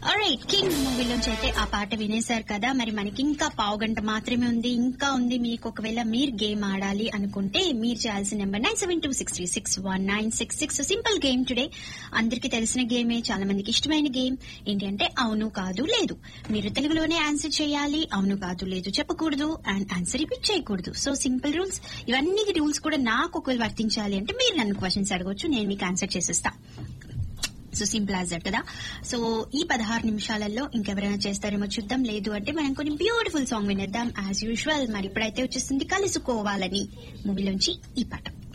right king మూవీలోంచి అయితే ఆ పాట వినేశారు కదా మరి మనకి ఇంకా పావు గంట మాత్రమే ఉంది ఇంకా ఉంది మీకు ఒకవేళ మీరు గేమ్ ఆడాలి అనుకుంటే మీరు చేయాల్సిన number nine seven two six three six one nine six six simple game today అందరికి తెలిసిన గేమే చాలా మందికి ఇష్టమైన గేమ్ ఏంటి అంటే అవును కాదు లేదు మీరు తెలుగులోనే ఆన్సర్ చేయాలి అవును కాదు లేదు చెప్పకూడదు అండ్ ఆన్సర్ రిపీట్ చేయకూడదు సో సింపుల్ రూల్స్ ఇవన్నీ రూల్స్ కూడా నాకు ఒకవేళ వర్తించాలి అంటే మీరు నన్ను క్వశ్చన్స్ అడగొచ్చు నేను మీకు ఆన్సర్ చేసేస్తా సో సింపుల్ యాజ్ దట్ కదా సో ఈ పదహారు నిమిషాలలో ఇంకెవరైనా చేస్తారేమో చూద్దాం లేదు అంటే మనం కొన్ని బ్యూటిఫుల్ సాంగ్ వినేద్దాం యాజ్ యూజువల్ మరి ఇప్పుడైతే వచ్చేస్తుంది కలుసుకోవాలని మూవీలోంచి ఈ పాట